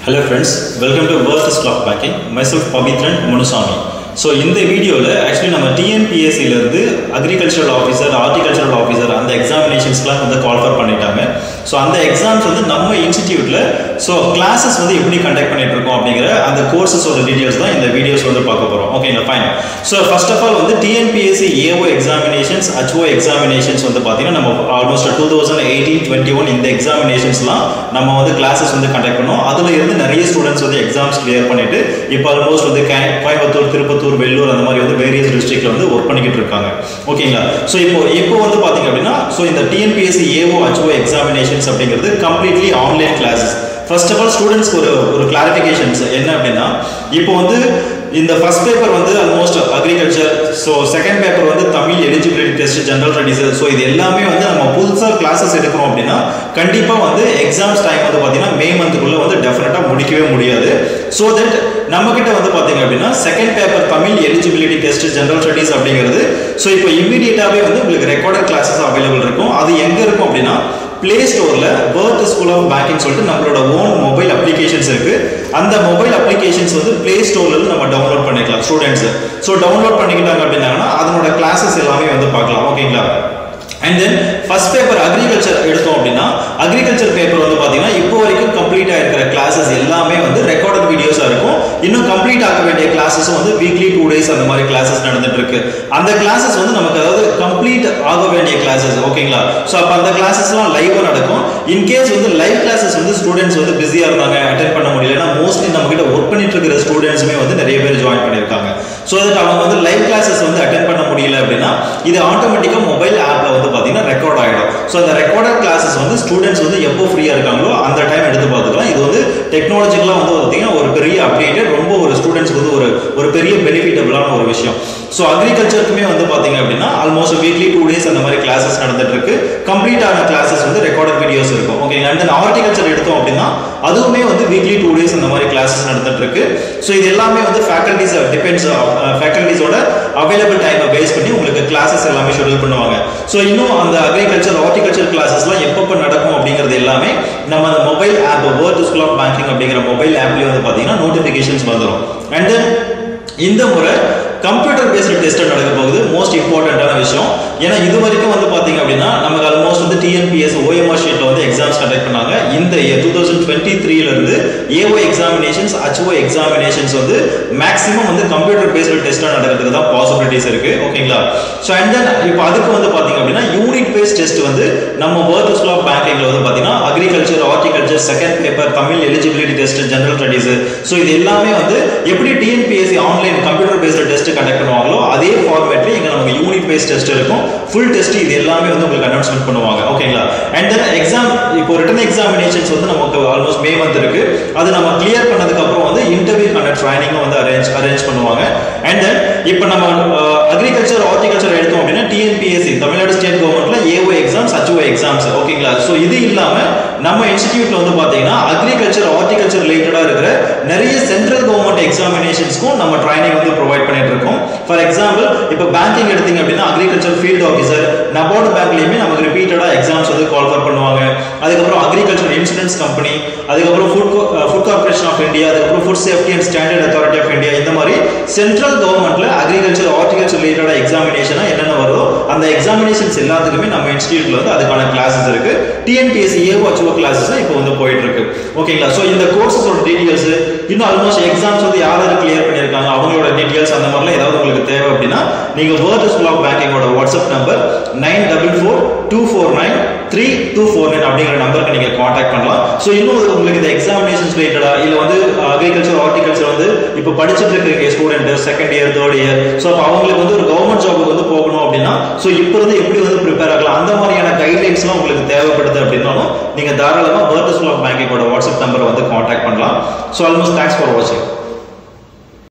hello friends welcome to world stock banking myself Pavithran Munusamy so இந்த வீடியோவில் actually நம்ம டிஎன்பிஎஸ்சிலேருந்து அக்ரிகல்ச்சரல் ஆஃபீஸர் ஹார்டிகல்ச்சரல் ஆஃபீஸர் அந்த எக்ஸாமினேஷன்ஸ்லாம் வந்து கால்ஃபர் பண்ணிட்டாங்க ஸோ அந்த எக்ஸாம்ஸ் வந்து நம்ம இன்ஸ்டிடியூட்டில் ஸோ கிளாஸஸ் வந்து எப்படி கண்டக்ட் பண்ணிட்டு இருக்கோம் அப்படிங்கிற அந்த கோர்சஸோட டீடைல்ஸ் தான் இந்த வீடியோஸ் வந்து பார்க்க போகிறோம் ஓகேங்களா fine so first of all வந்து TNPSC AO examinations HO examinations வந்து பார்த்தீங்கன்னா நம்ம almost two thousand eighteen twenty one இந்த எக்ஸாமினேஷன்ஸ்லாம் நம்ம வந்து கிளாஸஸ் வந்து கண்டக்ட் பண்ணோம் அதில் இருந்து நிறைய ஸ்டூடெண்ட்ஸ் வந்து எக்ஸாம்ஸ் கிளியர் பண்ணிட்டு இப்போ ஆல்மோஸ்ட் வந்து கே கோயம்புத்தூர் திருப்பத்தூர் வெள்ளூர் அந்த மாதிரி வந்து வேரியஸ் டிஸ்ட்ரிக்ட்ல வந்து ஒர்க் பண்ணிக்கிட்டு இருக்காங்க ஓகேங்களா ஸோ இப்போ இப்போ வந்து பார்த்தீங்க அப்படின்னா ஸோ இந்த டிஎன்பிஎஸ்சி ஏஓ ஹச்ஓ எக்ஸாமினேஷன்ஸ் அப்படிங்கிறது completely online classes first of all ஸ்டூடெண்ட்ஸ்க்கு ஒரு ஒரு கிளாரிஃபிகேஷன்ஸ் என்ன அப்படின்னா இப்போ வந்து இந்த ஃபர்ஸ்ட் பேப்பர் வந்து almost agriculture so second paper வந்து Tamil eligibility test general studies so இது எல்லாமே வந்து நம்ம புதுசாக கிளாஸஸ் எடுக்கிறோம் அப்படின்னா கண்டிப்பாக வந்து எக்ஸாம்ஸ் டைம் வந்து பார்த்தீங்கன்னா மே மந்த்துக்குள்ளே வந்து டெஃபினட்டாக முடிக்கவே முடியாது ஸோ தட் நம்மக்கிட்ட வந்து பார்த்தீங்க அப்படின்னா second paper Tamil eligibility test general studies அப்படிங்கிறது ஸோ இப்போ இமீடியட்டாகவே வந்து உங்களுக்கு ரெக்கார்டட் கிளாஸஸ் அவைலபிள் இருக்கும் அது எங்கே இருக்கும் அப்படின்னா பிளே ஸ்டோரில் வேர்ல்ட் ஸ்கூல் ஆஃப் பேங்கிங் சொல்லிட்டு நம்மளோட ஓன் மொபைல் அப்ளிகேஷன்ஸ் இருக்கு அந்த மொபைல் அப்ளிகேஷன்ஸ் வந்து பிளே ஸ்டோர்ல இருந்து நம்ம டவுன்லோட் பண்ணிக்கலாம் ஸ்டூடெண்ட்ஸ் ஸோ டவுன்லோட் பண்ணிக்கிட்டாங்க அப்படின்னாங்கன்னா அதனோட கிளாஸஸ் எல்லாமே வந்து பார்க்கலாம் ஓகேங்களா and then first paper agriculture எடுத்தோம் அப்படின்னா அக்ரிகல்ச்சர் பேப்பர் வந்து பார்த்தீங்கன்னா இப்போ வரைக்கும் கம்ப்ளீட் ஆயிருக்கிற கிளாஸஸ் எல்லாமே வந்து ரெக்கார்டட் வீடியோஸாக இருக்கும் இன்னும் கம்ப்ளீட் ஆக வேண்டிய கிளாஸஸும் வந்து வீக்லி டூ டேஸ் அந்த மாதிரி கிளாஸஸ் நடந்துட்டு இருக்கு அந்த கிளாஸஸ் வந்து நமக்கு அதாவது கம்ப்ளீட் ஆக வேண்டிய கிளாஸஸ் ஓகேங்களா ஸோ அப்போ அந்த கிளாஸஸ்லாம் லைவாக நடக்கும் இன்கேஸ் வந்து லைவ் கிளாஸஸ் வந்து ஸ்டூடெண்ட்ஸ் வந்து பிஸியாக இருந்தாங்க அட்டன் பண்ண முடியலன்னா மோஸ்ட்லி நம்ம கிட்ட ஒர்க் பண்ணிட்டு இருக்கிற ஸ்டூடெண்ட்ஸுமே வந்து நிறைய பேர் ஜாயின் பண்ணியிருக்காங்க ஸோ அதுக்கு அவங்க வந்து லைவ் கிளாஸஸ் வந்து அட்டன் பண்ண முடியல அப்படின்னா இது ஆட்டோமேட்டிக்காக மொபைல் ஆப்பில் வந்து பார்த்தீங்கன்னா ரெக்கார்ட் ஆகிடும் ஸோ அந்த ரெக்கார்டட் கிளாஸஸ் வந்து ஸ்டூடெண்ட்ஸ் வந்து எப்போ ஃப்ரீயாக இருக்காங்களோ அந்த டைம் எடுத்து பார்த்துக்கலாம் இது வந்து டெக்னாலஜிக்கலாக வந்து பார்த்தீங்கன்னா ஒரு பெரிய அப்டேட்டட் ரொம்ப ஒரு ஸ்டூடெண்ட்ஸ்க்கு வந்து ஒரு ஒரு பெரிய பெனிஃபிட்டபிளான ஒரு விஷயம் ஸோ அக்ரிகல்ச்சருக்குமே வந்து பார்த்தீங்க அப்படின்னா ஆல்மோஸ்ட் வீக்லி டூ டேஸ் அந்த மாதிரி கிளாஸஸ் நடந்துட்டு இருக்கு கம்ப்ளீட் ஆன கிளாஸஸ் வந்து ரெக்கார்டட் வீடியோஸ் இருக்கும் ஓகே அண்ட் தென் ஹார்டிகல்ச்சர் எடுத்தோம் அப்படின்னா அதுவுமே வந்து வீக்லி டூ டேஸ் அந்த மாதிரி கிளாஸஸ் நடந்துட்டு இருக்கு ஸோ இது எல்லாமே வந்து ஃபேக்கல்டிஸ் டிபெண்ட்ஸ் ஃபேக்கல்டிஸோட அவைலபிள் டைமை பேஸ் பண்ணி உங்களுக்கு கிளாஸஸ் எல்லாமே ஷெடியூல் பண்ணுவாங்க ஸோ இன்னும் அந்த அக்ரிகல்ச்சர் ஹார்டிகல்ச்சர் கிளாஸஸ்லாம் எப்பப்போ நடக்கும் அப்படிங்கிறது எல்லாமே நம்ம அந்த mobile app world school of banking அப்படிங்கிற மொபைல் ஆப்லேயே வந்து பார்த்தீங்கன்னா நோட்டிஃபிகேஷன்ஸ் வந்துடும் அண்ட் தென் இந்த முறை கம்ப்யூட்டர் பேஸ்டு டெஸ்ட் நடக்க போகுது மோஸ்ட் இம்பார்ட்டண்ட்டான விஷயம் ஏன்னா இது வரைக்கும் வந்து பார்த்தீங்க அப்படின்னா நமக்கு ஆல்மோஸ்ட் வந்து டிஎன்பிஎஸ் ஓஎம்ஆர் ஷீட்டில் வந்து எக்ஸாம்ஸ் கண்டக்ட் பண்ணாங்க இந்த இயர் டூ தௌசண்ட் டுவெண்ட்டி த்ரீலேருந்து ஏஓ எக்ஸாமினேஷன்ஸ் ஹச்ஓ எக்ஸாமினேஷன்ஸ் வந்து மேக்ஸிமம் வந்து கம்ப்யூட்டர் பேஸ்டு டெஸ்ட்டாக நடக்கிறதுக்கு தான் பாசிபிலிட்டிஸ் இருக்கு ஓகேங்களா ஸோ அண்ட் தென் இப்போ அதுக்கு வந்து பார்த்தீங்க அப்படின்னா யூனிட் பேஸ் டெஸ்ட் வந்து நம்ம வேர்ல்ட் ஸ்கூல் ஆஃப் பேங்கிங்ல வந்து பார்த்தீங்கன்னா agriculture horticulture second paper Tamil eligibility test general studies so இது எல்லாமே வந்து எப்படி TNPSC online computer based test conduct பண்ணுவாங்களோ அதே ஃபார்மேட்ல இங்க நமக்கு யூனிட் பேஸ் டெஸ்ட் இருக்கும் ஃபுல் டெஸ்ட் இது எல்லாமே வந்து உங்களுக்கு அனௌன்ஸ்மெண்ட் பண்ணுவாங்க ஓகேங்களா அண்ட் தென் எக்ஸாம் இப்போ ரிட்டன் எக்ஸாமினேஷன்ஸ் வந்து நமக்கு ஆல்மோஸ்ட் மே மந்த் இருக்கு அது நம்ம கிளியர் பண்ணதுக்கு அப்புறம் வந்து இன்டர்வியூ கண்டக்ட் ட்ரைனிங்கும் வந்து அரேஞ்ச் அரேஞ்ச் பண்ணுவாங்க அண்ட் தென் இப்போ நம்ம அக்ரிகல்ச்சர் ஹார்டிகல்ச்சர் எடுத்தோம் அப்படின்னா டிஎன்பிஎஸ்சி தமிழ்நாடு ஸ்டேட் கவர்மெண்ட்ல ஏஓ எக்ஸாம்ஸ் ஹச்ஓ எக்ஸாம்ஸ் ஓகேங்களா ஸோ இது இல்லாம நம்ம இன்ஸ்டிடியூட்ல வந்து பாத்தீங்கன்னா அக்ரிகல்ச்சர் ஹார்டிகல்ச்சர் ரிலேட்டடா இருக்கிற நிறைய சென்ட்ரல் கவர்மெண்ட் எக்ஸாமினேஷன்ஸ்க்கும் நம்ம ட்ரைனிங் வந்து ப்ரொவைட் பண்ணிட்டு இருக்கோம் ஃபார் எக்ஸாம்பிள் இப்போ பேங்கிங் எடுத்தீங்க அப்படின்னா அக்ரிகல்ச்சர் ஃபீல்ட் ஆஃபீஸர் நபார்டு பேங்க்லயுமே நமக்கு ரிப்பீட்டடா எக்ஸாம்ஸ் வந்து கால்ஃபர் பண்ணுவாங்க அதுக்கப்புறம் அக்ரிகல்ச்சர் இன்சூரன்ஸ் கம்பெனி அதுக்கப்புறம் food food corporation of India அதுக்கப்புறம் food safety and standard authority of India இந்த மாதிரி சென்ட்ரல் கவர்மெண்ட்ல அக்ரிகல்ச்சர் ஹார்டிகல்ச்சர் ரிலேட்டடா எக்ஸாமினேஷனா என்னென்ன வருதோ அந்த எக்ஸாமினேஷன்ஸ் எல்லாத்துக்குமே நம்ம இன்ஸ்டியூட்ல வந்து அதுக்கான கிளாஸஸ் இருக்கு டிஎன்பிஎஸ்சி ஏஓ ஹச்ஓ கிளாஸஸ் இப்போ வந்து போயிட்டு இருக்கு ஓகேங்களா ஸோ இந்த கோர்ஸஸோட டீடைல்ஸ் இன்னும் ஆல்மோஸ்ட் எக்ஸாம்ஸ் வந்து யார் யார் கிளியர் பண்ணியிருக்காங்க அவங்களோட டீடைல்ஸ் அந்த மாதிரிலாம் ஏதாவது உங்களுக்கு தேவை அப்படின்னா நீங்க வேர்ல்ட் ஸ்கூல் ஆஃப் பேங்கிங்கோட WhatsApp number nine double four two four nine three two four nine அப்படிங்கிற நம்பருக்கு நீங்க காண்டாக்ட் பண்ணலாம் ஸோ இன்னும் உங்களுக்கு இந்த எக்ஸாமினேஷன்ஸ் ரிலேட்டடா இல்ல வந்து அக்ரிகல்ச்சர் ஹார்டிகல்ச்சர் வந்து இப்போ படிச்சுட்டு இருக்கிற student second year third year so அப்போ அவங்களுக்கு வந்து ஒரு கவர்மெண்ட் ஜாபுக்கு வந்து போகணும் அப்படின்னா ஸோ இப்போ இருந்து எப்படி வந்து ப்ரிப்பேர் ஆகலாம் அந்த மாதிரியான கைட்லைன்ஸ்லாம் உங்களுக்கு தேவைப்படுது அப்படின்னாலும் நீங்க தாராளமாக வேர்ல்ட் ஸ்கூல் ஆஃப் பேங்கிங்கோட வாட்ஸ்அப் நம்பரை வந்து காண்டாக்ட் பண்ணலாம் ஸோ ஆல்மோஸ்ட் தேங்க்ஸ் ஃபார் வாட்சிங்